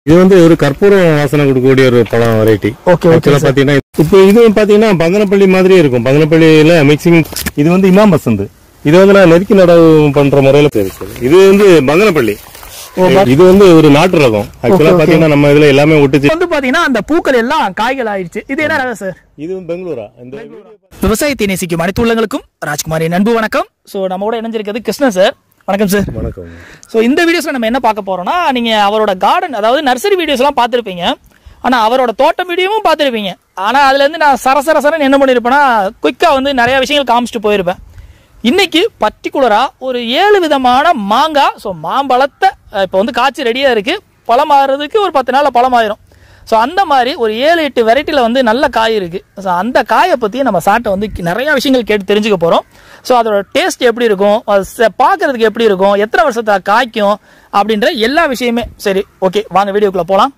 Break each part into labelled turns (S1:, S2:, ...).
S1: இது வந்து ஒரு கற்பூரம் வாசனை கொடுக்கக்கூடிய ஒரு பழம் வெரைட்டி
S2: ஓகே ஓகே
S1: ஆக்சுவலா பாத்தீங்கன்னா இப்போ இது பாத்தீங்கன்னா பங்கனப்பள்ளி மாதிரியே இருக்கும் பங்கனப்பள்ளியில மிக்சிங் இது வந்து இமாம் பசந்து இது வந்து நான் நெருக்கி நடவு பண்ற முறையில சரி சரி இது வந்து பங்கனப்பள்ளி இது வந்து ஒரு நாட்டு ரகம் ஆக்சுவலா பாத்தீங்கன்னா நம்ம இதுல எல்லாமே ஒட்டுச்சு
S2: வந்து பாத்தீங்கன்னா அந்த பூக்கள் எல்லாம் காய்கள் ஆயிடுச்சு இது என்ன ரகம் சார்
S1: இது வந்து பெங்களூரா இந்த
S2: விவசாயத்தை நேசிக்கும் அனைத்து உள்ளங்களுக்கும் ராஜ்குமாரின் அன்பு வணக்கம் ஸோ நம்ம கூட இணைஞ்சிருக்கிறது கிருஷ்ணன் சார் வணக்கம் சார்
S1: வணக்கம்
S2: ஸோ இந்த வீடியோஸ்ல நம்ம என்ன பார்க்க போறோம்னா நீங்க அவரோட கார்டன் அதாவது நர்சரி வீடியோஸ்லாம் பார்த்துருப்பீங்க ஆனா அவரோட தோட்டம் வீடியோவும் பார்த்துருப்பீங்க ஆனா அதுல இருந்து நான் சரசர சரன்னு என்ன பண்ணிருப்பேன்னா குயிக்கா வந்து நிறைய விஷயங்கள் காமிச்சிட்டு போயிருப்பேன் இன்னைக்கு பர்டிகுலரா ஒரு ஏழு விதமான மாங்காய் ஸோ மாம்பழத்தை அஹ், இப்போ வந்து காய்ச்சி ரெடியா இருக்கு பழம் ஆகிறதுக்கு ஒரு பத்து நாள்ல பழம் ஆயிரும் ஸோ அந்த மாதிரி ஒரு ஏழு எட்டு வெரைட்டியில் வந்து நல்ல காய் இருக்கு ஸோ அந்த காயை பற்றி நம்ம சாட்டை வந்து நிறைய விஷயங்கள் கேட்டு தெரிஞ்சுக்க போகிறோம் ஸோ அதோட டேஸ்ட் எப்படி இருக்கும் அது ச- பார்க்கறதுக்கு எப்படி இருக்கும் எத்தனை வருஷத்துல காய்க்கும் அப்படின்ற எல்லா விஷயமே சரி ஓகே வாங்க வீடியோக்குள்ள போகலாம்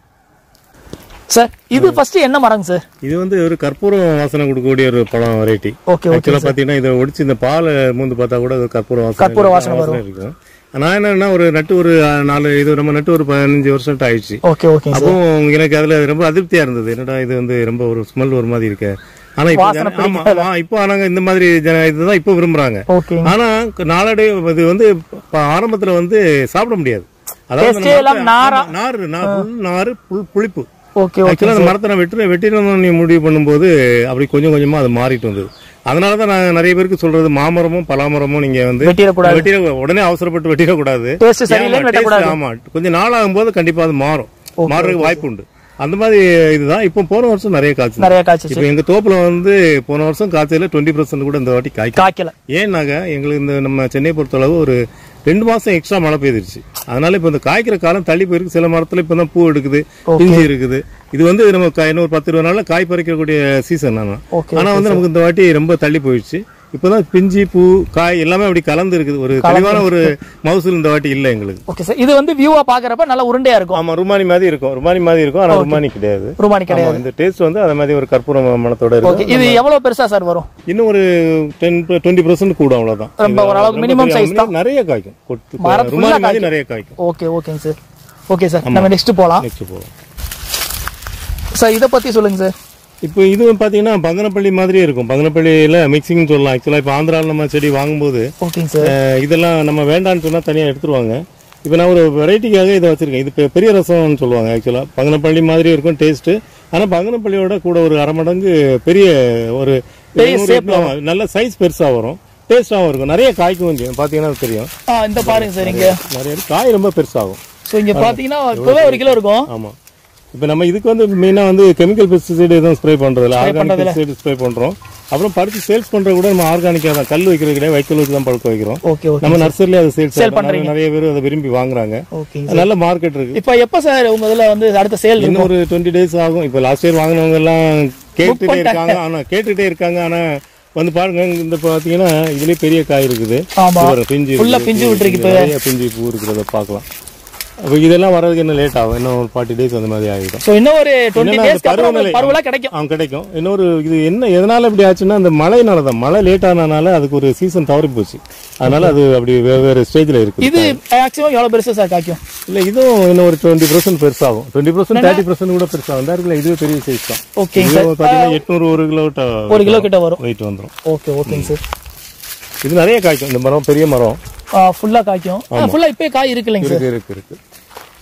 S2: சார் இது ஃபர்ஸ்ட் என்ன மரங்க சார்
S1: இது வந்து ஒரு கற்பூரம் வாசனை கொடுக்கக்கூடிய ஒரு பழம் வெரைட்டி
S2: ஓகே ஓகே
S1: ஆக்சுவலா பாத்தீங்கன்னா இதை ஒடிச்சு இந்த பாலை மூந்து பார்த்தா கூட அது கற்பூர வாசனை
S2: கற்பூர வாசனை வரும்.
S1: இருக்கும் நான் என்னன்னா ஒரு நட்டு ஒரு அஹ், நாலு இது நம்ம நட்டு ஒரு பதினஞ்சு வருஷம் ஆயிடுச்சு
S2: ஓகே ஓகே
S1: அப்போ எனக்கு அதுல ரொம்ப அதிருப்தியா இருந்தது என்னடா இது வந்து ரொம்ப ஒரு ஸ்மெல் ஒரு மாதிரி இருக்கு ஆனா இப்போ
S2: வாசனை
S1: ஜன- ஆமா ஆமா, இப்போ ஆனாங்க இந்த மாதிரி ஜன- இதுதான் இப்போ விரும்புறாங்க
S2: ஓகே
S1: ஆனா நாளடை இது வந்து இப்ப ஆரம்பத்துல வந்து சாப்பிட முடியாது அதாவது
S2: Taste ஏ எல்லாம் நாரா.
S1: ஆமா, நாறு நார், புல் நாறு புல் புளிப்பு
S2: ஓகே ஓகே
S1: ஆக்சுவலா அந்த மரத்தை நான் வெட்டுற வெட்டிடணும் நீ முடிவு பண்ணும்போது அப்படி கொஞ்சம் கொஞ்சமா அது மாறிட்டு வந்தது அதனால தான் நான் நிறைய பேருக்கு சொல்றது மாமரமும் பலாமரமும் நீங்க வந்து
S2: வெட்டிடக்கூடாது
S1: வெட்டிட உடனே அவசரப்பட்டு வெட்டிடக்கூடாது
S2: Taste சரியில்லைன்னு
S1: ஆமா,
S2: வெட்டக்கூடாது.
S1: taste, ஆமா கொஞ்சம் நாள் ஆகும்போது கண்டிப்பா அது மாறும் மாறுறதுக்கு வாய்ப்பு உண்டு அந்த மாதிரி இதுதான் இப்போ போன வருஷம் நிறைய காய்ச்சல்
S2: நிறைய காய்ச்சி
S1: இப்போ எங்க தோப்புல வந்து போன வருஷம் காய்ச்சல டுவெண்ட்டி பர்சன்ட் கூட இந்த வாட்டி காய்க்கும்
S2: காய்க்கல
S1: ஏன்னாங்க எங்களுக்கு இந்த நம்ம சென்னை பொறுத்தளவு ஒரு ரெண்டு மாசம் எக்ஸ்ட்ரா மழை பெய்திருச்சு அதனால இப்போ இந்த காய்க்கிற காலம் தள்ளி போயிருக்கு சில மரத்துல இப்போ தான் பூ எடுக்குது பிஞ்சு இருக்குது இது வந்து நம்ம க- இன்னும் ஒரு பத்து இருபது நாள்ல காய் பறிக்கக்கூடிய சீசன் ஆனா
S2: ஓகே
S1: ஆனா வந்து நமக்கு இந்த வாட்டி ரொம்ப தள்ளி போயிடுச்சு இப்போதான் பிஞ்சு பூ காய் எல்லாமே அப்படி கலந்து இருக்குது ஒரு தெளிவான ஒரு மவுசூல் இந்த வாட்டி இல்லை எங்களுக்கு
S2: ஓகே சார் இது வந்து வியூவா பாக்குறப்ப நல்ல உருண்டையா இருக்கும்
S1: ஆமா ருமானி மாதிரி இருக்கும் ருமானி மாதிரி இருக்கும் ஆனா ருமானி கிடையாது
S2: ரூபானி கிடையாது
S1: ஆமா, இந்த டேஸ்ட் வந்து அதே மாதிரி ஒரு கற்பூர மணத்தோட
S2: ஓகே
S1: இருக்கும்
S2: இது எவ்வளவு பெருசா சார் வரும்
S1: இன்னும் ஒரு டென் டுவெண்ட்டி பர்சன்ட் கூட அவ்வளவுதான்
S2: ரொம்ப
S1: இது
S2: ஓரளவுக்கு
S1: ரொம்ப
S2: minimum
S1: பெரிய
S2: size தான்.
S1: நிறைய காய்க்கும் கொத்து-
S2: மரம் full-ஆ
S1: ருமானி மாதிரி
S2: காய்க்கும்.
S1: நிறைய காய்க்கும்
S2: ஓகே ஓகேங்க சார் ஓகே சார் நம்ம நெக்ஸ்ட் போலாம்
S1: நெக்ஸ்ட் போவோம்
S2: சார் இதை பத்தி சொல்லுங்க சார்
S1: இப்போ இது பாத்தீங்கன்னா பங்கனப்பள்ளி மாதிரியே இருக்கும் பங்கனப்பள்ளியில மிக்சிங் சொல்லலாம் ஆக்சுவலா இப்போ ஆந்திராவில் நம்ம செடி வாங்கும்போது
S2: ஓகேங்க சார்
S1: அஹ், இதெல்லாம் நம்ம வேண்டாம்னு சொன்னா தனியா எடுத்துருவாங்க இப்போ நான் ஒரு வெரைட்டிக்காக இதை வச்சிருக்கேன் இது பெ- பெரிய ரசம்னு சொல்லுவாங்க ஆக்சுவலா பங்கனப்பள்ளி மாதிரி இருக்கும் டேஸ்ட் ஆனா பங்கனப்பள்ளியோட கூட ஒரு அரை மடங்கு பெரிய ஒரு
S2: பெரிய
S1: நூறு
S2: shape
S1: ஆமா, நல்ல சைஸ் பெருசா வரும் டேஸ்டாகவும் இருக்கும் நிறைய காய்க்கும் கொஞ்சம் பாத்தீங்கன்னா அது தெரியும்
S2: ஆ இந்த பாருங்க சார் இங்க
S1: நிறைய காய் ரொம்ப பெருசாகும்
S2: ஸோ இங்க பாத்தீங்கன்னா இப்பவே ஒரு கிலோ இருக்கும்
S1: ஆமா இப்போ நம்ம இதுக்கு வந்து மெயினா வந்து கெமிக்கல் பெஸ்டிசைடு எதுவும் ஸ்ப்ரே பண்றது இல்ல ஆர்கானிக் பெஸ்டிசைடு ஸ்ப்ரே பண்றோம் அப்புறம் பறிச்சு சேல்ஸ் பண்றது கூட நம்ம ஆர்கானிக்கா தான் கல் வைக்கிறது கிடையாது வைக்கல் வச்சு தான் பழுக்க வைக்கிறோம்
S2: ஓகே ஓகே
S1: நம்ம நர்சரியில அதை சேல்ஸ்
S2: Sale பண்றீங்க.
S1: நிறைய பேர் அதை விரும்பி வாங்குறாங்க
S2: ஓகேங்க
S1: நல்ல மார்க்கெட் இருக்கு
S2: இப்போ எப்போ சார் உங்க இதுல வந்து அடுத்த சேல்
S1: இன்னும் ஒரு டுவெண்ட்டி டேஸ் ஆகும் இப்போ லாஸ்ட் இயர் வாங்கினவங்க எல்லாம் கேட்டுட்டே இருக்காங்க ஆனா கேட்டுட்டே இருக்காங்க ஆனா வந்து பாருங்க இந்த பாத்தீங்கன்னா இதுலயே பெரிய காய் இருக்குது
S2: ஆமா
S1: இது ஒரு பிஞ்சு
S2: Full ஆ
S1: இருக்குது.
S2: பிஞ்சு விட்டுருக்கு இப்ப.
S1: நிறைய பிஞ்சு பூ இருக்கிறத பார்க்கலாம் அப்போ இதெல்லாம் வர்றதுக்கு இன்னும் லேட் ஆகும் இன்னும் ஒரு ஃபார்ட்டி டேஸ் அந்த மாதிரி ஆகிடும்
S2: ஸோ இன்னும் ஒரு டுவெண்ட்டி
S1: என்னன்னா அந்த
S2: டேஸ்க்கு அப்புறம்
S1: பருவநிலை-
S2: உங்களுக்கு பருவலா கிடைக்கும்
S1: ஆ கிடைக்கும் இன்னொரு இது என்ன எதனால இப்படி ஆச்சுன்னா அந்த மழைனால தான் மழை லேட் ஆனனால அதுக்கு ஒரு சீசன் தவறி போச்சு அதனால அது அப்படி வெவ்வேறு ஸ்டேஜ்ல இருக்கு
S2: இது மேக்ஸிமம் எவ்வளவு பெருசா சார் காய்க்கும்
S1: இல்ல இதுவும் இன்னும் ஒரு டுவெண்ட்டி பர்சன்ட் பெருசாகும் டுவெண்ட்டி பர்சன்ட் தேர்ட்டி பர்சன்ட் கூட பெருசாகும் இந்த இருக்குல்ல இதுவே பெரிய சைஸ் தான்
S2: ஓகேங்க
S1: இது
S2: சார்
S1: பாத்தீங்கன்னா எட்நூறு ஒரு கிலோ
S2: ஒரு கிலோ கிட்ட வரும்
S1: வெயிட் வந்துரும்
S2: ஓகே ஓகேங்க சார்
S1: இது நிறைய காய்க்கும் இந்த மரம் பெரிய மரம்
S2: ஃபுல்லா காய்க்கும் ஃபுல்லா இப்பயே காய் இருக்கு இல்லைங்க சார்
S1: இருக்கு இருக்கு இருக்கு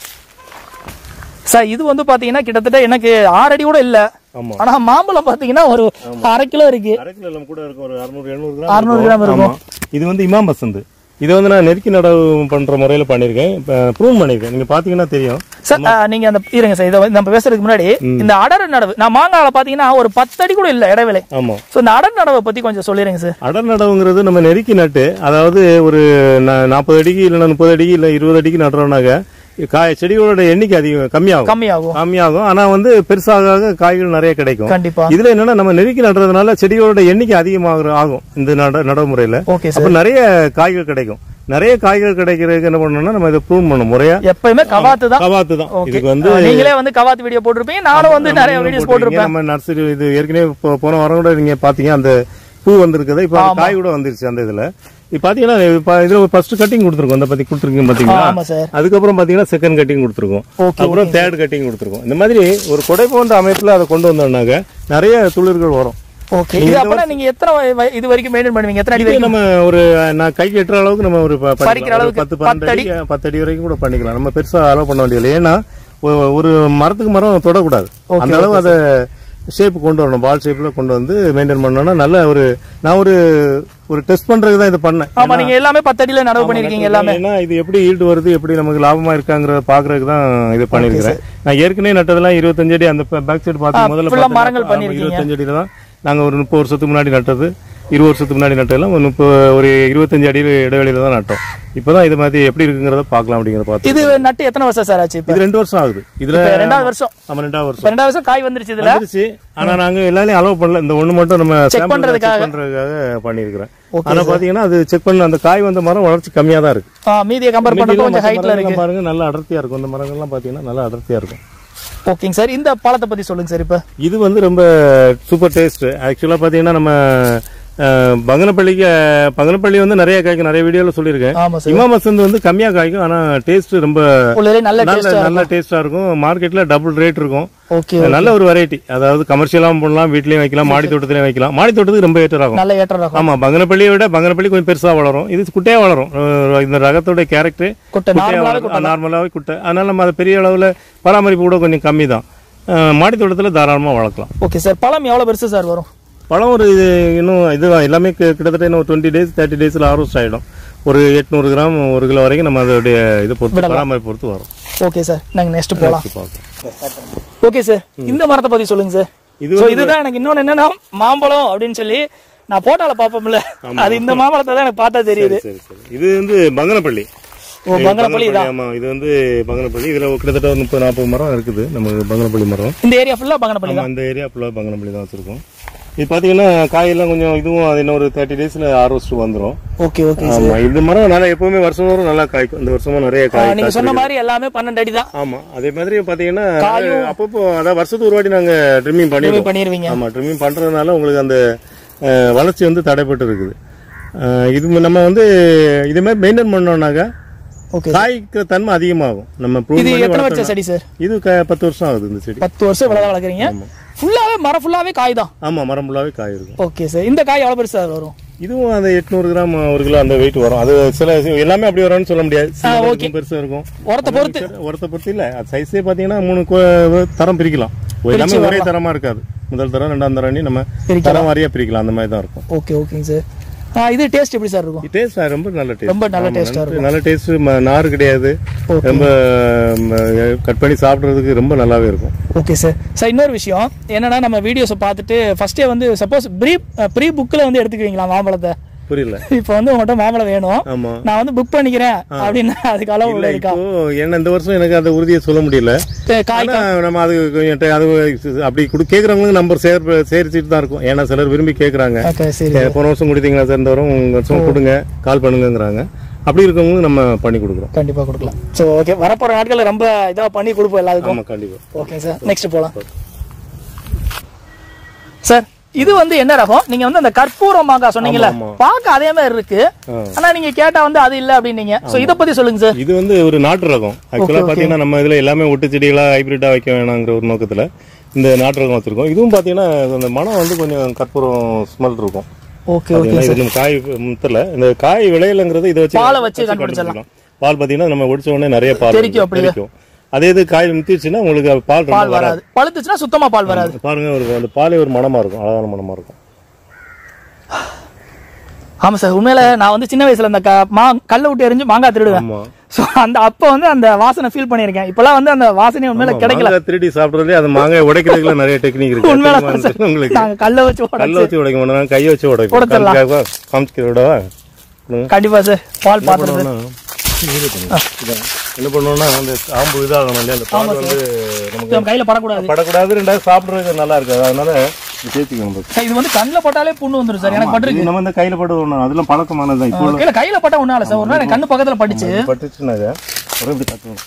S2: சார் இது வந்து பாத்தீங்கன்னா கிட்டத்தட்ட எனக்கு ஆறு அடி கூட இல்ல
S1: ஆமா
S2: ஆனா மாம்பழம் பாத்தீங்கன்னா ஒரு அரை கிலோ இருக்கு
S1: அரை கிலோ எல்லாம் கூட இருக்கும் ஒரு அறுநூறு எழுநூறு கிராம்
S2: 600 கிராம் இருக்கும்.
S1: ஆமா. இது வந்து இமாம் பசந்து இதை வந்து நான் நெருக்கி நடவு பண்ற முறையில பண்ணிருக்கேன் ப்ரூவ் பண்ணிருக்கேன் நீங்க பாத்தீங்கன்னா தெரியும்
S2: சார் ஆ, நீங்க அந்த இருங்க சார் இதை வந்து நம்ம பேசுறதுக்கு முன்னாடி இந்த அடர் நடவு நான் மாங்கால பாத்தீங்கன்னா ஒரு பத்து அடி கூட இல்ல இடைவேளை
S1: ஆமா
S2: சோ இந்த அடர் நடவை பத்தி கொஞ்சம் சொல்லிடுங்க சார்
S1: அடர் நடவுங்கிறது நம்ம நெருக்கி நட்டு அதாவது ஒரு நாற்பது அடிக்கு இல்லைன்னா முப்பது அடிக்கு இல்லை இருபது அடிக்கு நடுறோம்னாக்க காய் செடிகளோட எண்ணிக்கை அதிகம் கம்மியாகும்
S2: கம்மியாகும்
S1: கம்மியாகும் ஆனா வந்து பெருசாக ஆக காய்கள் நிறைய கிடைக்கும்
S2: கண்டிப்பா
S1: இதுல என்னன்னா நம்ம நெருக்கி நடுறதுனால செடிகளோட எண்ணிக்கை அதிகமாக ஆகும் இந்த நட நடைமுறையில
S2: ஓகே சார்
S1: அப்ப நிறைய காய்கள் கிடைக்கும் நிறைய காய்கள் கிடைக்கிறதுக்கு என்ன பண்ணணும்னா நம்ம இதை ப்ரூவ் பண்ணணும் முறையா
S2: எப்பயுமே கவாத்து தான்
S1: கவாத்து தான்
S2: ஓகே
S1: இதுக்கு வந்து
S2: நீங்களே வந்து கவாத்து வீடியோ போட்டிருப்பீங்க நானும் வந்து நிறைய வீடியோஸ்
S1: போட்டிருக்கீங்க.
S2: போட்டிருப்பேன்
S1: நம்ம நர்சரி இது ஏற்கனவே போ- போன வாரம் கூட நீங்க பாத்தீங்க அந்த பூ வந்திருக்குது இப்ப அந்த காய் கூட வந்துருச்சு அந்த இதுல இது பாத்தீங்கன்னா இப்ப இதுல ஃபர்ஸ்ட் கட்டிங் கொடுத்துருக்கோம் இந்த பத்தி கொடுத்துருக்கீங்க பாத்தீங்களா
S2: ஆமா சார்
S1: அதுக்கப்புறம் பாத்தீங்கன்னா செகண்ட் கட்டிங் கொடுத்துருக்கோம்
S2: Okay,
S1: அப்புறம் தேர்ட் கட்டிங் கொடுத்துருக்கோம் இந்த மாதிரி ஒரு கொடை போன்ற அமைப்புல அதை கொண்டு வந்தோம்னாக்க நிறைய துளிர்கள் வரும்
S2: ஓகே இது அப்பனா நீங்க எத்தனை வ- வ- இது வரைக்கும் மெயின்டைன் பண்ணுவீங்க எத்தனை அடி
S1: இது
S2: வரைக்கும்
S1: நம்ம ஒரு நான் கைக்கு எட்டுற அளவுக்கு நம்ம ஒரு ப-
S2: பறிக்கிற
S1: பண்ணிக்கலாம். ஒரு
S2: அளவுக்கு
S1: பத்து பன்னெண்டு
S2: பத்து
S1: அடி பத்து அடி வரைக்கும் கூட பண்ணிக்கலாம் நம்ம பெருசா அலோவ் பண்ண வேண்டியதில்லை ஏன்னா ஒ- ஒரு மரத்துக்கு மரம் தொடக்கூடாது அந்த அளவு அதை ஷேப் கொண்டு வரணும் பால் ஷேப்ல கொண்டு வந்து மெயின்டைன் பண்ணோம்னா நல்ல ஒரு நான் ஒரு ஒரு டெஸ்ட் பண்றதுக்கு தான் இது பண்ணேன்
S2: ஆமா நீங்க எல்லாமே பத்து அடியில நடவு பண்ணிருக்கீங்க எல்லாமே
S1: ஏன்னா இது எப்படி ஈல்டு வருது எப்படி நமக்கு லாபமா இருக்காங்கிறத பாக்குறதுக்கு தான் இது பண்ணிருக்கிறேன் நான் ஏற்கனவே நட்டதெல்லாம் இருபத்தஞ்சு அடி அந்த பேக் சைடு பார்த்து முதல்ல
S2: full ஆ
S1: பார்த்தீங்கன்னா,
S2: மரங்கள்
S1: ஆமா,
S2: பண்ணிருக்கீங்க.
S1: இருபத்தஞ்சு அடியில தான் நாங்க ஒரு முப்பது வருஷத்துக்கு முன்னாடி நட்டது இருபது வருஷத்துக்கு முன்னாடி நட்டதெல்லாம் ஒரு முப்பது ஒரு இருபத்தஞ்சு அடி இடைவெளியில தான் நட்டோம் இப்பதான் இது மாதிரி எப்படி இருக்குங்கிறத பார்க்கலாம் அப்படிங்கிறத பார்த்து
S2: இது நட்டு எத்தனை வருஷம் சார் ஆச்சு இப்ப
S1: இது ரெண்டு வருஷம் ஆகுது இதுல
S2: இப்ப ரெண்டாவது வருஷம்
S1: நம்ம ரெண்டாவது வருஷம்
S2: இப்ப ரெண்டாவது வருஷம் காய் வந்துருச்சு இதுல
S1: வந்துருச்சு ஆனா நாங்க எல்லாரையும் அலோவ் பண்ணல இந்த ஒண்ணு மட்டும் நம்ம
S2: Check
S1: sample
S2: பண்றதுக்காக.
S1: check பண்றதுக்காக பண்ணிருக்கிறேன்
S2: Okay,
S1: ஆனா பாத்தீங்கன்னா அது செக் பண்ண அந்த காய் வந்த மரம் வளர்ச்சி கம்மியா தான் இருக்கு
S2: ஆ, மீதியை கம்பேர் பண்றப்ப
S1: மீதியெல்லாம்
S2: கொஞ்சம்
S1: மத்த
S2: ஹைட்ல இருக்கு
S1: மரங்கள்லாம் பாருங்க நல்லா அடர்த்தியா இருக்கும் இந்த மரங்கள்லாம் பாத்தீங்கன்னா நல்லா அடர்த்தியா இருக்கும்
S2: ஓகேங்க சார் இந்த பழத்தை பத்தி சொல்லுங்க சார் இப்ப
S1: இது வந்து ரொம்ப சூப்பர் டேஸ்ட் ஆக்சுவலா பாத்தீங்கன்னா நம்ம அஹ், பங்கனப்பள்ளிக்கு அஹ், பங்கனப்பள்ளி வந்து நிறைய காய்க்கும் நிறைய வீடியோல சொல்லியிருக்கேன்
S2: ஆமா சார்
S1: இமா மசந்த் வந்து கம்மியா காய்க்கும் ஆனா டேஸ்ட் ரொம்ப
S2: உள்ளே நல்ல
S1: நல்ல
S2: டேஸ்டா
S1: நல்ல டேஸ்டா இருக்கும் மார்க்கெட்ல டபுள் ரேட் இருக்கும்
S2: ஓகே
S1: நல்ல ஒரு வெரைட்டி அதாவது கமர்ஷியலாவும் பண்ணலாம் வீட்லயும் வைக்கலாம் மாடி தோட்டத்திலயும் வைக்கலாம் மாடி தோட்டத்துக்கு ரொம்ப ஏற்ற ஆகும்
S2: நல்ல ஏற்ற ரகம்
S1: ஆமா பங்கனப்பள்ளியை விட பங்கனப்பள்ளி கொஞ்சம் பெருசா வளரும் இது குட்டையா வளரும் அஹ் இந்த ரகத்தோட கேரக்டர்
S2: குட்டை நார்மலாவே
S1: நார்மலாவே குட்டை அதனால நம்ம அதை பெரிய அளவுல பராமரிப்பு கூட கொஞ்சம் கம்மி தான் மாடி தோட்டத்துல தாராளமா வளர்க்கலாம்
S2: ஓகே சார் பழம் எவ்வளவு பெருசு சார் வரும்
S1: பழம் ஒரு இது இன்னும் இது எல்லாமே கி- கிட்டத்தட்ட இன்னும் டுவெண்ட்டி டேஸ் தேர்ட்டி டேஸ்ல ஹார்வெஸ்ட் ஆயிடும் ஒரு எட்நூறு கிராம் ஒரு கிலோ வரைக்கும் நம்ம அதோடைய இது பொறுத்து பராமரிப்பு பொறுத்து வரும்
S2: ஓகே சார் நாங்க நெக்ஸ்ட் போலாம்
S1: பார்க்கலாம்.
S2: ஓகே சார் இந்த மரத்தை பத்தி சொல்லுங்க சார்
S1: இது
S2: சோ இதுதான் எனக்கு இன்னொன்னு என்னன்னா மாம்பழம் அப்படின்னு சொல்லி நான் போட்டால பாப்போம்ல அது இந்த மாம்பழத்தை தான் எனக்கு பார்த்தா தெரியுது
S1: சரி சரி இது வந்து பங்கனப்பள்ளி
S2: ஓ பங்கனப்பள்ளி இதான்
S1: ஆமா இது வந்து பங்கனப்பள்ளி இதுல கிட்டத்தட்ட ஒரு முப்பது நாற்பது மரம் இருக்குது நமக்கு பங்கனப்பள்ளி மரம்
S2: இந்த ஏரியா ஃபுல்லா பங்கனப்பள்ளி
S1: நம்ம அந்த ஏரியா ஃபுல்லா பங்கனப்பள்ளி தான் வச்சிருக்கோம் இது பாத்தீங்கன்னா காயெல்லாம் கொஞ்சம் இதுவும் அது இன்னும் ஒரு தேர்ட்டி டேஸ்ல ஹார்வெஸ்ட் வந்துரும்
S2: ஓகே ஓகே
S1: ஆமா இந்த மரம் நல்லா எப்பவுமே வருஷம் வரும் நல்லா காய்க்கும் இந்த வருஷமும் நிறைய காய்
S2: நீங்க சொன்ன மாதிரி எல்லாமே பன்னெண்டு அடி தான்
S1: ஆமா அதே மாதிரி பாத்தீங்கன்னா அப்பப்போ அதாவது வருஷத்துக்கு ஒரு வாட்டி நாங்க ட்ரிம்மிங் பண்ணிடுவோம்
S2: பண்ணிருவீங்க
S1: ஆமா ட்ரிம்மிங் பண்றதுனால உங்களுக்கு அந்த அஹ், வளர்ச்சி வந்து தடைப்பட்டு இருக்குது அஹ், இது நம்ம வந்து இது மாதிரி மெயின்டைன் பண்ணோம்னாக்க
S2: ஓகே
S1: காய்க்கிற தன்மை அதிகமாகும் நம்ம prune
S2: இது
S1: பண்ணி
S2: எத்தனை
S1: வளர்த்தோம்னா-
S2: வருஷம் செடி சார்
S1: இது க- பத்து வருஷம் ஆகுது இந்த செடி
S2: பத்து வருஷம் இவ்வளவு வளர்க்குறீங்க ஃபுல்லாவே மரம் ஃபுல்லாவே காய் தான்
S1: ஆமா மரம் ஃபுல்லாவே காய் இருக்கும்
S2: ஓகே சார் இந்த காய் எவ்வளவு பெருசு சார் வரும்
S1: இதுவும் அந்த எட்நூறு கிராம் ஒரு கிலோ அந்த வெயிட் வரும் அது சில எல்லாமே அப்படி வரும்னு சொல்ல முடியாது சிலது இருக்கும், பெருசா இருக்கும்
S2: உரத்தை பொறுத்து
S1: உரத்தை பொறுத்து இல்ல அது சைஸே பாத்தீங்கன்னா மூணு கொ- தரம் பிரிக்கலாம் எல்லாமே ஒரே தரமா இருக்காது முதல் தரம் ரெண்டாம் தரம் நம்ம
S2: பிரிக்கலாம்.
S1: தரம் வாரியா பிரிக்கலாம் அந்த மாதிரி தான் இருக்கும்
S2: ஓகே ஓகேங்க சார் ஆ, இது டேஸ்ட் எப்படி சார் இருக்கும்
S1: டேஸ்ட் ரொம்ப நல்ல டேஸ்ட்
S2: ரொம்ப நல்ல டேஸ்டா
S1: நல்ல டேஸ்ட் நார் கிடையாது ரொம்ப கட் பண்ணி சாப்பிடுறதுக்கு ரொம்ப நல்லாவே இருக்கும்
S2: ஓகே சார் சார் இன்னொரு விஷயம் என்னன்னா நம்ம வீடியோஸை பார்த்துட்டு ஃபர்ஸ்டே வந்து சப்போஸ் ப்ரீ ப்ரீ புக்கில் வந்து எடுத்துக்குவீங்களா மாம்பழத்தை
S1: புரியல
S2: இப்போ வந்து உங்கள்கிட்ட மாம்பழம் வேணும்
S1: ஆமா
S2: நான் வந்து புக் பண்ணிக்கிறேன் அப்படின்னா அதுக்கு அளவு
S1: இல்ல
S2: இருக்கா
S1: இப்போ ஏன்னா இந்த வருஷம் எனக்கு அந்த உறுதியை சொல்ல முடியல
S2: சரி, காய்
S1: ஆனா நம்ம அது கொஞ்சம் ட- அது அப்படி கொடு கேக்குறவங்களுக்கு நம்பர் சேர் சேரிச்சிட்டு தான் இருக்கும் ஏன்னா சிலர் விரும்பி கேக்குறாங்க
S2: ஓகே சரி
S1: ஏ, போன வருஷம் கொடுத்தீங்களா சார் இந்த வரும் உங்க வருஷம் கொடுங்க கால் பண்ணுங்கங்கிறாங்க அப்படி இருக்கவங்களுக்கு நம்ம பண்ணி கொடுக்குறோம்
S2: கண்டிப்பா கொடுக்கலாம் ஸோ ஓகே வரப்போற நாட்களில் ரொம்ப இதா பண்ணி கொடுப்போம் எல்லாருக்கும்
S1: ஆமா கண்டிப்பா
S2: ஓகே சார் நெக்ஸ்ட் போலாம் சார் இது வந்து என்ன ரகம் நீங்க வந்து அந்த கற்பூரம் மாங்காய் சொன்னீங்கல்ல
S1: ஆமா,
S2: பார்க்க அதே மாதிரி இருக்கு
S1: ஆ.
S2: ஆனா நீங்க கேட்டா வந்து அது இல்ல அப்படின்னீங்க சோ இத பத்தி சொல்லுங்க சார்
S1: இது வந்து ஒரு நாட்டு ரகம் ஆக்சுவலா பாத்தீங்கன்னா நம்ம இதுல எல்லாமே ஒட்டு செடிகளா ஹைபிரிட்டா வைக்க வேணாங்கிற ஒரு நோக்கத்துல இந்த நாட்டு ரகம் வச்சிருக்கோம் இதுவும் பாத்தீங்கன்னா அந்த மனம் வந்து கொஞ்சம் கற்பூரம் ஸ்மெல் இருக்கும்
S2: ஓகே
S1: அது ஏன்னா இது நம்ம காய் முத்தல இந்த காய் விளையலங்கிறது இதை வச்சு
S2: பாலை வச்சு கண்டுபிடிச்சிடலாம்.
S1: பால் பாத்தீங்கன்னா நம்ம ஒடிச்ச உடனே நிறைய பால்
S2: தெறிக்கும்
S1: வருது,
S2: அப்படியே.
S1: தெறிக்கும் அதே இது காய் முத்திடுச்சுன்னா உங்களுக்கு அது பால் ரொம்ப
S2: பால்
S1: வராது
S2: வராது பழுத்துச்சுன்னா சுத்தமா பால் வராது
S1: பாருங்க ஒரு அந்த பாலே ஒரு மனமா இருக்கும் அழகான மனமா இருக்கும்
S2: ஆமா சார் உண்மையில நான் வந்து சின்ன வயசுல அந்த க- மா கல்ல விட்டு எரிஞ்சு மாங்காய் திருடுவேன்
S1: ஆமா
S2: சோ அந்த அப்ப வந்து அந்த வாசனை ஃபீல் பண்ணியிருக்கேன் இப்பெல்லாம் வந்து அந்த வாசனை உண்மையில கிடைக்கல
S1: மாங்காய் திருடி சாப்பிடுறதுல அந்த மாங்காய் உடைக்கிறதுல நிறைய டெக்னிக் இருக்கு
S2: உண்மையில
S1: தெரியுமா
S2: சார்.
S1: உங்களுக்கு
S2: நாங்க கல்ல வச்சு உடைச்சு-
S1: கல்ல வச்சு உடைக்க மாட்டோம் கையை வச்சு உடைக்கும்
S2: உடைச்சிடலாம்.
S1: காமிச்சிக்கிற விடவா கொடுங்க.
S2: கண்டிப்பா சார் பால்
S1: என்ன
S2: பாத்துறது
S1: பண்ணுவோம்னா, இதான். என்ன பண்ணுவோம்னா அந்த ஆம்பு இதாகணும் இல்லையா அந்த பால் வந்து நமக்கு
S2: நம்ம கையில படக்கூடாது
S1: படக்கூடாது ரெண்டாவது சாப்பிடுறதுக்கு நல்லா இருக்காது அதனால இது சேர்த்துக்கணும் first.
S2: சார், இது வந்து கண்ணுல பட்டாலே புண்ணு வந்துரும் சார் எனக்கு பட்டிருக்கு
S1: இது நம்ம இந்த கையில பட்டு வரணும் அதெல்லாம் பழக்கமானது தான் இப்போ
S2: கீழே கையில பட்டா ஒண்ணும் இல்ல சார் ஒரு நாள் எனக்கு கண்ணு பக்கத்துல பட்டுச்சு
S1: பட்டுச்சுனாக்க ஒரு இப்படி தட்டணும்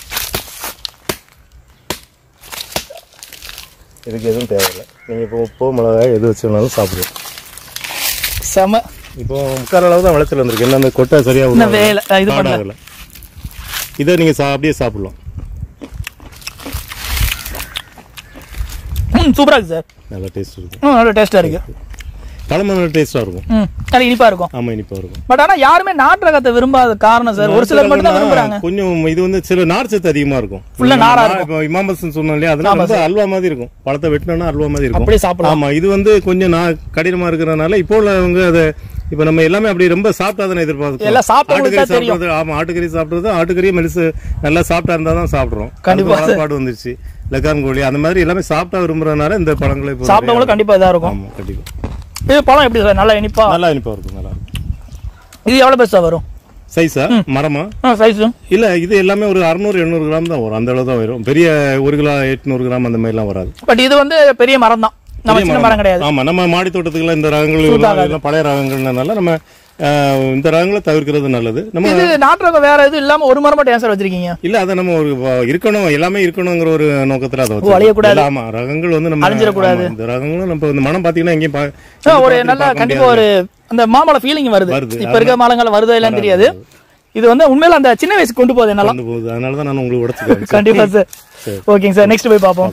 S1: இதுக்கு எதுவும் தேவையில்லை நீங்க இப்போ உப்பு மிளகாய் எது வச்சுனாலும் சாப்பிடுவோம்
S2: செம
S1: இப்போ முக்கால் அளவு தான் விளைச்சல் வந்திருக்கு என்ன அந்த கொட்டை சரியா உள்ள
S2: இன்னும் வேலை அஹ் இது பண்ணல
S1: ஆகல இதை நீங்க சா- அப்படியே சாப்பிடலாம்
S2: ம் சூப்பரா இருக்கு சார்
S1: நல்லா டேஸ்ட் இருக்கும்
S2: ம் நல்ல டேஸ்டா இருக்கு
S1: பழமா நல்ல டேஸ்டா இருக்கும்
S2: ம் நல்ல இனிப்பா இருக்கும்
S1: ஆமா இனிப்பா இருக்கும்
S2: பட் ஆனா யாருமே நாட்டு ரகத்தை விரும்பாத காரணம் சார் ஒரு சிலர் மட்டும் தான் விரும்புறாங்க
S1: கொஞ்சம் இது வந்து சில நார் சத்து அதிகமா இருக்கும்
S2: Full ஆ நாரா
S1: நான் இப்போ இமாம்பசன் சொன்னோம் இல்லையா அதெல்லாம் வந்து அல்வா மாதிரி இருக்கும் பழத்தை வெட்டினோம்னா அல்வா மாதிரி இருக்கும்
S2: அப்படியே சாப்பிடலாம்
S1: ஆமா இது வந்து கொஞ்சம் நான் கடினமா இருக்கிறதுனால இப்போ உள்ளவங்க அதை இப்போ நம்ம எல்லாமே அப்படி ரொம்ப சாப்பிட்டா தானே எதிர்பார்க்கிறோம்
S2: எல்லாம் சாப்பிட்டவங்களுக்கு
S1: ஆட்டுக்கறி
S2: தான் தெரியும்.
S1: சாப்பிடுறது ஆமா ஆட்டுக்கறி சாப்பிடுறது ஆட்டுக்கறி மெலிசு நல்லா சாப்பிட்டா இருந்தா தான் சாப்பிடுறோம்
S2: கண்டிப்பா.
S1: அடுத்த வாழைப்பாடு வந்துருச்சு லெக்கான் கோழி அந்த மாதிரி எல்லாமே சாப்பிட்டா விரும்புறதுனால இந்த பழங்களை இப்போ
S2: சாப்பிட்டவங்களும் கண்டிப்பா இதா இருக்கும்
S1: ஆமா கண்டிப்பா
S2: இது பழம் எப்படி சார் நல்லா இனிப்பா
S1: நல்லா இனிப்பா இருக்கும் நல்லா இருக்கும்
S2: இது எவ்வளவு பெருசா வரும்
S1: சைஸா மரமா
S2: ஆ சைஸ்
S1: இல்ல இது எல்லாமே ஒரு அறுநூறு எண்ணூறு கிராம் தான் வரும் அந்த அளவு தான் வரும் பெரிய ஒரு கிலோ எட்நூறு கிராம் அந்த மாதிரிலாம் வராது
S2: பட் இது வந்து பெரிய மரம் தான் நம்ம
S1: பெரிய
S2: சின்ன மரம் கிடையாது
S1: ஆமா நம்ம மாடி தோட்டத்துக்குலாம் இந்த ரகங்கள் இதெல்லாம் இதெல்லாம் பழைய ரகங்கள்னால நம்ம அஹ், இந்த ரகங்களை தவிர்க்கிறது நல்லது நம்ம
S2: இது நாட்டு ரகம் வேற எதுவும் இல்லாம ஒரு மரம் மட்டும் ஏன் சார் வச்சிருக்கீங்க
S1: இல்ல அதை நம்ம ஒரு வ- இருக்கணும் எல்லாமே இருக்கணுங்கிற ஒரு நோக்கத்துல அதை
S2: ஓ, அழியக்கூடாது.
S1: இல்ல, ஆமா ரகங்கள் வந்து நம்ம
S2: அழிஞ்சிடக்கூடாது.
S1: ஆமா, இந்த ரகங்களும் நம்ம இந்த மனம் பாத்தீங்கன்னா எங்கேயும் பா-
S2: ஆ, ஒரு
S1: பார்த்துட்டு
S2: நல்ல
S1: பார்க்க
S2: கண்டிப்பா ஒரு அந்த மாம்பழ ஃபீலிங் வருது
S1: வருது.
S2: இப்ப இருக்க மாலங்கள் வருதோ இல்லைன்னு தெரியாது இது வந்து உண்மையில அந்த சின்ன வயசு கொண்டு போகுது நல்லா
S1: கொண்டு போகுது அதனால தான் நான் உங்களுக்கு உடச்சுக்கிறேன்
S2: கண்டிப்பா சார்
S1: சரி.
S2: ஓகேங்க சார் நெக்ஸ்ட் போய் பார்ப்போம்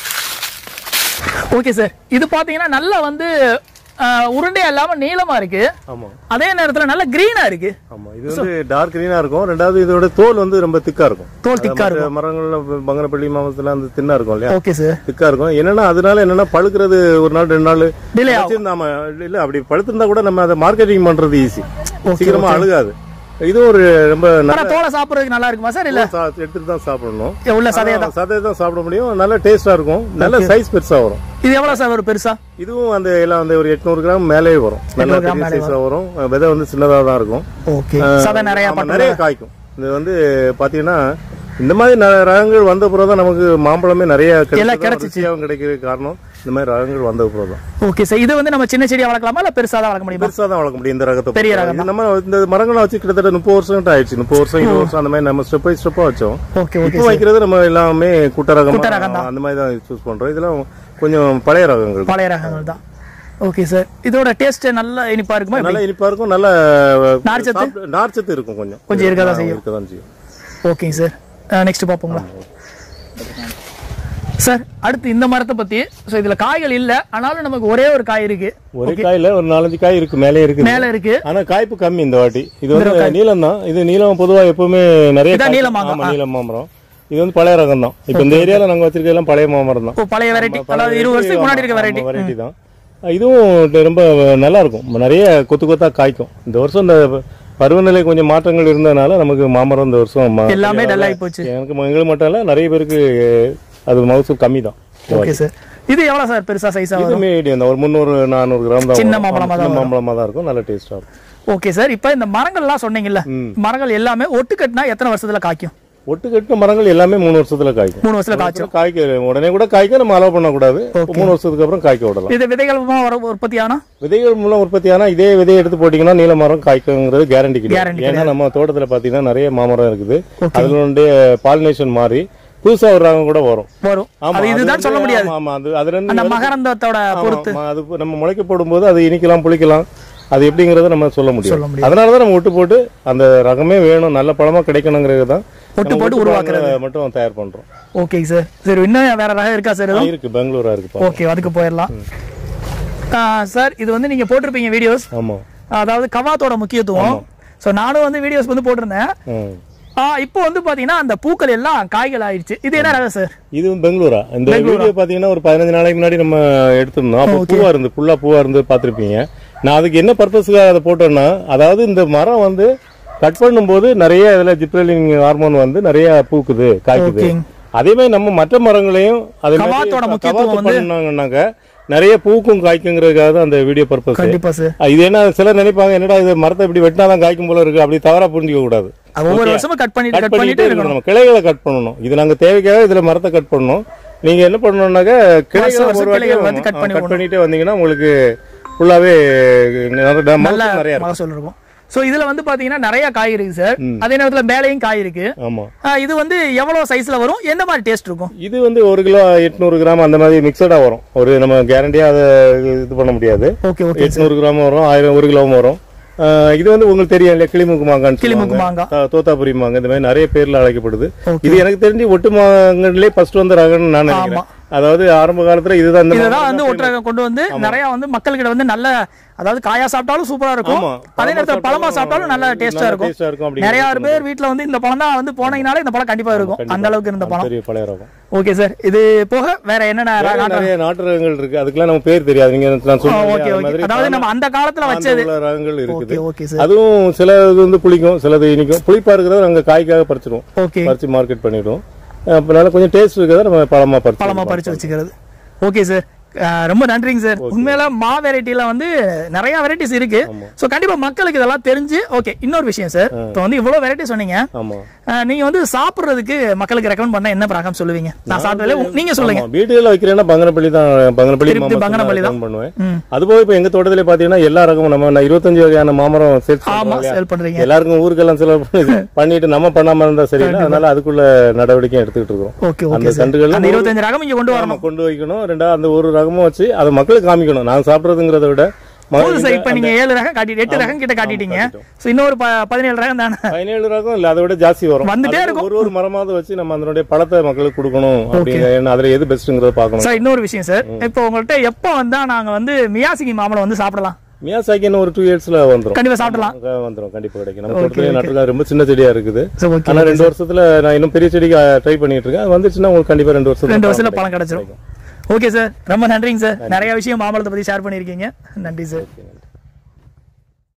S2: ஓகே சார் இது பாத்தீங்கன்னா நல்லா வந்து ஆஹ், உருண்டையா இல்லாம நீளமா இருக்கு
S1: ஆமா
S2: அதே நேரத்துல நல்ல கிரீனா இருக்கு
S1: ஆமா இது வந்து டார்க் கிரீனா இருக்கும் ரெண்டாவது இதோட தோல் வந்து ரொம்ப திக்கா இருக்கும்
S2: தோல் திக்கா
S1: மற்ற மரங்கள்ல பங்கனப்பள்ளி மாவட்டத்துல அந்த தின்னா இருக்கும் இல்லையா
S2: ஓகே சார்
S1: திக்கா இருக்கும் என்னன்னா அதனால என்னன்னா பழுக்கிறது ஒரு நாள் ரெண்டு நாள்
S2: டிலே ஆகும்
S1: வச்சிருந்தா ஆமா, இல்ல அப்படி பழுத்திருந்தா கூட நம்ம அதை மார்க்கெட்டிங் பண்றது ஈஸி சீக்கிரமா அழுகாது இது ஒரு ரொம்ப நல்ல
S2: ஆனா தோலை சாப்பிடுறதுக்கு நல்லா இருக்குமா சார் இல்ல
S1: சா- எடுத்துட்டு தான் சாப்பிடணும்
S2: உள்ள சதையா தான்
S1: சதையை தான் சாப்பிட முடியும் நல்ல டேஸ்டா இருக்கும் நல்ல சைஸ் பெருசா வரும்
S2: இது எவ்வளவு சார் ஒரு பெருசா
S1: இதுவும் அந்த எல்லாம் வந்து ஒரு எட்நூறு கிராம் மேலே வரும் நல்ல பெரிய சைஸா வரும் விதை வந்து சின்னதா தான் இருக்கும்
S2: ஓகே சதை நிறைய
S1: ஆமா, நிறைய காய்க்கும் இது வந்து பாத்தீங்கன்னா இந்த மாதிரி ந- ரகங்கள் வந்த பிறகு தான் நமக்கு மாம்பழமே நிறைய
S2: எல்லாம்
S1: கிடைச்சது ருசியாகவும் கிடைக்கிறது காரணம் இந்த மாதிரி ரகங்கள் வந்த பிறகு தான்
S2: ஓகே சார் இது வந்து நம்ம சின்ன செடியா வளர்க்கலாமா இல்ல பெருசா தான் வளர்க்க முடியுமா
S1: பெருசா தான் வளர்க்க முடியும் இந்த ரகத்தை
S2: பெரிய
S1: பொறுத்தவரை. இது நம்ம இந்த மரங்களை வச்சு கிட்டத்தட்ட முப்பது வருஷம் கிட்ட ஆயிடுச்சு முப்பது வருஷம் இருபது வருஷம் அந்த மாதிரி நம்ம ஸ்டெப் பை ஸ்டெப்பா வச்சோம்
S2: ஓகே ஓகே
S1: இப்போ வைக்கிறது நம்ம எல்லாமே குட்ட ரகம் அந்த மாதிரி தான் சூஸ் பண்றோம் இதெல்லாம் கொஞ்சம் பழைய ரகங்கள்
S2: பழைய ரகங்கள் தான் ஓகே சார் இதோட டேஸ்ட் நல்ல இனிப்பா இருக்குமா எப்படி?
S1: நல்ல இனிப்பா இருக்கும் நல்ல
S2: நார்ச்சத்து?
S1: சாப்பிட்டு- நார்ச்சத்து இருக்கும் கொஞ்சம்
S2: கொஞ்சம் இருக்கதான் செய்யும்.
S1: இருக்கதான் செய்யும்
S2: ஓகேங்க சார் நெக்ஸ்ட் பார்ப்போங்களா சார் அடுத்து இந்த மரத்தை பத்தி ஸோ இதுல காய்கள் இல்ல ஆனாலும் நமக்கு ஒரே ஒரு காய் இருக்கு
S1: ஒரு காயில ஒரு நாலஞ்சு காய் இருக்கு மேலே இருக்கு
S2: மேல இருக்கு
S1: ஆனா காய்ப்பு கம்மி இந்த வாட்டி இது வந்து நீலம் தான் இது நீலம் பொதுவா எப்பவுமே நிறைய
S2: இதான்
S1: காய்க்கும்.
S2: நீல மாங்காய்.
S1: ஆமா நீலம் மாமரம் இது வந்து பழைய ரகம் தான் இப்ப இந்த ஏரியால நாங்க வச்சிருக்கலாம் பழைய மாமரம் தான்
S2: ஓ பழைய வெரைட்டி அதாவது இருபது வருஷத்துக்கு முன்னாடி இருக்க வெரைட்டி
S1: வெரைட்டி தான் இதுவும் ரொம்ப நல்லா இருக்கும் நிறைய கொத்து கொத்தா காய்க்கும் இந்த வருஷம் இந்த பருவநிலை கொஞ்சம் மாற்றங்கள் இருந்ததுனால நமக்கு மாமரம் இந்த வருஷம் ம-
S2: எல்லாமே டல் ஆகி போச்சு
S1: எனக்கு எங்களுக்கு மட்டும் இல்ல நிறைய பேருக்கு அது மகசூல் கம்மி தான்
S2: ஓகே சார் இது எவ்வளவு சார் பெருசா சைஸா
S1: இது மீடியம் தான் ஒரு முந்நூறு நானூறு கிராம் தான்
S2: சின்ன
S1: வரும்.
S2: மாம்பழமா
S1: சின்ன மாம்பழமா தான் இருக்கும் நல்ல டேஸ்டா இருக்கும்
S2: ஓகே சார் இப்போ இந்த மரங்கள்லாம் சொன்னீங்கல்ல மரங்கள் எல்லாமே ஒட்டு கட்டினா எத்தனை வருஷத்துல காய்க்கும்
S1: ஒட்டு கட்டின மரங்கள் எல்லாமே மூணு வருஷத்துல காய்க்கும்
S2: மூணு வருஷத்துல காய்ச்சும்
S1: காய்க்க உடனே கூட காய்க்க நம்ம அலோவ் பண்ணக்கூடாது மூணு வருஷத்துக்கு அப்புறம் காய்க்க விடலாம்
S2: இது விதைகள் வர உற்பத்தி ஆனா
S1: விதைகள் மூலம் உற்பத்தி ஆனா இதே விதையை எடுத்து போட்டீங்கன்னா நீல மரம் காய்க்குங்கிறது கேரண்டி கிடையாது
S2: Guarantee
S1: ஏன்னா நம்ம தோட்டத்துல பாத்தீங்கன்னா நிறைய மாமரம் இருக்குது அதனுடைய பாலினேஷன் மாறி புதுசா ஒரு ரகம் கூட வரும்
S2: வரும்
S1: ஆமா,
S2: அது இதுதான்
S1: வந்து-
S2: சொல்ல முடியாது
S1: ஆமா, ஆமா அது அதுல இருந்து
S2: அந்த மகரந்தத்தோட பொறுத்து
S1: ஆமா, அது நம்ம முளைக்க போடும்போது அது இனிக்கலாம் புளிக்கலாம் அது எப்படிங்கறத நம்ம சொல்ல
S2: சொல்ல
S1: முடியும்
S2: முடியாது.
S1: அதனாலதான் நம்ம ஒட்டு போட்டு அந்த ரகமே வேணும் நல்ல பழமா கிடைக்கணுங்கிறது தான்
S2: ஒட்டு போட்டு உருவாக்குறது
S1: மட்டும் தயார் பண்றோம்
S2: ஓகே சார் சரி இன்னும் வேற ரகம் இருக்கா சார்
S1: ஆ,
S2: எதுவும்
S1: இருக்கு பெங்களூரா இருக்கு
S2: ஓகே அதுக்கு போயிடலாம் சார் இது வந்து நீங்க போட்டிருப்பீங்க வீடியோஸ்
S1: ஆமா
S2: அதாவது கவாத்தோட முக்கியத்துவம் ஸோ நானும் வந்து வீடியோஸ் வந்து போட்டிருந்தேன்
S1: ம்.
S2: ஆ, இப்போ வந்து பாத்தீங்கன்னா அந்த பூக்கள் எல்லாம் காய்கள் ஆயிடுச்சு இது என்ன ரகம் சார்
S1: இது பெங்களூரா இந்த வீடியோ பாத்தீங்கன்னா ஒரு பதினஞ்சு நாளைக்கு முன்னாடி நம்ம எடுத்திருந்தோம் அப்போ பூவா இருந்து ஃபுல்லா பூவா இருந்து பாத்திருப்பீங்க நான் அதுக்கு என்ன பர்பஸ்க்காக அதை போட்டேன்னா அதாவது இந்த மரம் வந்து கட் பண்ணும்போது நிறைய இதுல ஜிப்ரலிங் ஹார்மோன் வந்து நிறைய பூக்குது காய்க்குது
S2: Okay.
S1: அதே மாதிரி நம்ம மற்ற மரங்களையும் அதே மாதிரி
S2: கவாத்தோட முக்கியத்துவம்
S1: கவாத்து பண்ணாங்கன்னாக்க நிறைய பூக்கும் காய்க்குங்கிறதுக்காக தான் அந்த வீடியோ பர்பஸ்
S2: கண்டிப்பா சார்
S1: இது என்ன சிலர் நினைப்பாங்க என்னடா இது மரத்தை இப்படி வெட்டினாதான் காய்க்கும் போல இருக்கு அப்படி தவறா புரிஞ்சுக்க கூடாது
S2: ஒவ்வொரு வருஷமும் கட் பண்ணிட்டு
S1: கட்
S2: கட் பண்ணிட்டு
S1: பண்ணிட்டே இருக்கணும் நம்ம கிளைகளை கட் பண்ணணும் இது நாங்க தேவைக்காக இதுல மரத்தை கட் பண்ணணும் நீங்க என்ன பண்ணணும்னாக்க கிளைகளை
S2: வருஷம்
S1: ஒரு வாட்டி
S2: கிளைகள் வந்து cut பண்ணி
S1: கட் பண்ணிட்டே வந்தீங்கன்னா உங்களுக்கு ஃபுல்லாவே நிறைய
S2: நல்ல
S1: நிறைய இருக்கும்
S2: மகசூல் இருக்கும் சோ இதுல வந்து பாத்தீங்கன்னா நிறைய காய் இருக்கு சார் அதே நேரத்துல மேலையும் காய் இருக்கு
S1: ஆமா
S2: ஆ, இது வந்து எவ்வளவு சைஸ்ல வரும் எந்த மாதிரி டேஸ்ட் இருக்கும்
S1: இது வந்து ஒரு கிலோ எட்நூறு கிராம் அந்த மாதிரி மிக்சடா வரும் ஒரு நம்ம கேரண்டியா அதை இது பண்ண முடியாது
S2: ஓகே ஓகே
S1: எட்நூறு கிராம் வரும் ஆயிரம் ஒரு கிலோவும் வரும் ஆஹ் இது வந்து உங்களுக்கு தெரியும் இல்லையா கிளிமுக்கு மாங்கான்னு
S2: கிளிமுக்கு
S1: சொல்லுவாங்க.
S2: மாங்காய்.
S1: தா- தோத்தாபுரி மாங்காய் இந்த மாதிரி நிறைய பேர்ல அழைக்கப்படுது
S2: Okay.
S1: இது எனக்கு தெரிஞ்சு ஒட்டு மாங்கன்லயே ஃபர்ஸ்ட் வந்த ரகம்னு நான் நினைக்கிறேன் அதாவது ஆரம்ப காலத்துல இதுதான் இந்த
S2: இததான்
S1: மாங்காய்
S2: வந்து ஒற்றை கொண்டு வந்து நிறைய வந்து மக்கள்கிட்ட வந்து நல்ல அதாவது காயா சாப்பிட்டாலும் சூப்பரா இருக்கும்
S1: ஆமா.
S2: அதே நேரத்துல
S1: பழமா
S2: பழமா சாப்பிட்டாலும் நல்ல டேஸ்டா
S1: நல்ல
S2: இருக்கும்
S1: taste ஆ இருக்கும் அப்படிங்கிற
S2: நிறைய பேர் வீட்ல வந்து இந்த பழம் தான் வந்து போனீங்கனாலே இந்த பழம் கண்டிப்பா இருக்கும் அந்த அளவுக்கு இருந்த பழம்
S1: பெரிய பழைய ரகம்
S2: ஓகே சார் இது போக வேற என்னென்ன
S1: வேற
S2: நாட்டு-
S1: நிறைய நாட்டு ரகங்கள் இருக்கு அதுக்கெல்லாம் நம்ம பேர் தெரியாது நீங்க நான்
S2: ஓகே
S1: சொன்ன
S2: ஓகே அதாவது நம்ம அந்த காலத்துல வச்சது
S1: உள்ள ரகங்கள் இருக்குது
S2: ஓகே ஓகே சார்
S1: அதுவும் சில இது வந்து புளிக்கும் சிலது இனிக்கும் புளிப்பா இருக்கிறத நாங்க காய்க்காக பறிச்சிடுவோம்
S2: ஓகே
S1: பறிச்சு மார்க்கெட் பண்ணிடுவோம் அதனால கொஞ்சம் டேஸ்ட் இருக்கிறத நம்ம பழமா பறிச்சு
S2: பழமா பறிச்சு வச்சுக்கிறது ஓகே சார் அஹ் ரொம்ப நன்றிங்க சார் உண்மையில மா வெரைட்டில வந்து நிறைய வெரைட்டிஸ் இருக்கு சோ கண்டிப்பா மக்களுக்கு இதெல்லாம் தெரிஞ்சு ஓகே இன்னொரு விஷயம் சார் இப்போ வந்து இவ்வளவு வெரைட்டி சொன்னீங்க
S1: ஆமா
S2: அஹ் நீங்க வந்து சாப்பிடுறதுக்கு மக்களுக்கு ரெக்கமெண்ட் பண்ண என்ன ரகம் சொல்லுவீங்க நான் சாப்பிட்டதுல உ- நீங்க சொல்லுங்க
S1: ஆமா, வீடுகளில் வைக்கிறேன்னா பங்கனப்பள்ளி தான் பங்கனப்பள்ளி
S2: திருப்பி
S1: மாமரம்
S2: பங்கனப்பள்ளி
S1: தான் பண்ணுவேன்
S2: ம்.
S1: அதுபோக இப்ப எங்க தோட்டத்திலே பாத்தீங்கன்னா எல்லா ரகமும் நம்ம நான் இருபத்தஞ்சு வகையான மாமரம் சேர்த்து
S2: ஆமா
S1: சொல்றோம் இல்லையா?
S2: சேல் பண்றீங்க
S1: எல்லாருக்கும் ஊருக்கெல்லாம் சில பண்ணிட்டு நம்ம பண்ணாம இருந்தா சரியில்லை அதனால அதுக்குள்ள நடவடிக்கை எடுத்துக்கிட்டு இருக்கோம்
S2: ஓகே ஓகே
S1: அந்த
S2: சார்
S1: கன்றுகள்
S2: அந்த இருபத்தஞ்சு ரகம் இங்க கொண்டு வரணும்
S1: நம்ம கொண்டு வைக்கணும் ரெண்டாவது அந்த ஒரு ரகமும் வச்சு அதை மக்களுக்கு காமிக்கணும் நான் சாப்பிடுறதுங்கிறத விட
S2: போதும்
S1: மகளிர்
S2: சார் இப்ப நீங்க ஏழு ரகம் காட்டிட்டு எட்டு ரகம் கிட்ட காட்டிட்டீங்க சோ இன்னொரு ப- பதினேழு ரகம் தானே
S1: பதினேழு ரகம் இல்ல அதை விட ஜாஸ்தி வரும்
S2: வந்துட்டே
S1: அது
S2: இருக்கும்.
S1: ஒரு ஒரு மரமாவது வச்சு நம்ம அதனுடைய பழத்தை மக்களுக்கு கொடுக்கணும் அப்படிங்கிற ஏன்னா அதுல எது பெஸ்ட்ங்கிறத பார்க்கணும்
S2: சார் இன்னொரு விஷயம் சார் இப்போ உங்கள்ட்ட எப்போ வந்தா நாங்க வந்து மியாசிகி மாம்பழம் வந்து சாப்பிடலாம்
S1: மியாசாக்கி இன்னும் ஒரு டூ இயர்ஸ்ல வந்துரும்
S2: கண்டிப்பா சாப்பிடலாம்
S1: அங்க வந்துரும் கண்டிப்பா கிடைக்கும் நம்ம தோட்டத்திலே நட்டுருக்கோம் ரொம்ப சின்ன செடியா இருக்குது
S2: சார் ஓகே
S1: ஆனா ரெண்டு வருஷத்துல நான் இன்னும் பெரிய செடிக்கு ட்ரை பண்ணிட்டு இருக்கேன் அது வந்துச்சுன்னா உங்களுக்கு கண்டிப்பா ரெண்டு வருஷத்துல
S2: ரெண்டு வருஷத்துல பழம் கிடைச்சிரும் ஓகே சார் ரொம்ப நன்றிங்க சார் நிறைய விஷயம் மாம்பழத்தை பத்தி ஷேர் பண்ணிருக்கீங்க நன்றி சார்
S1: கிடைக்கும்.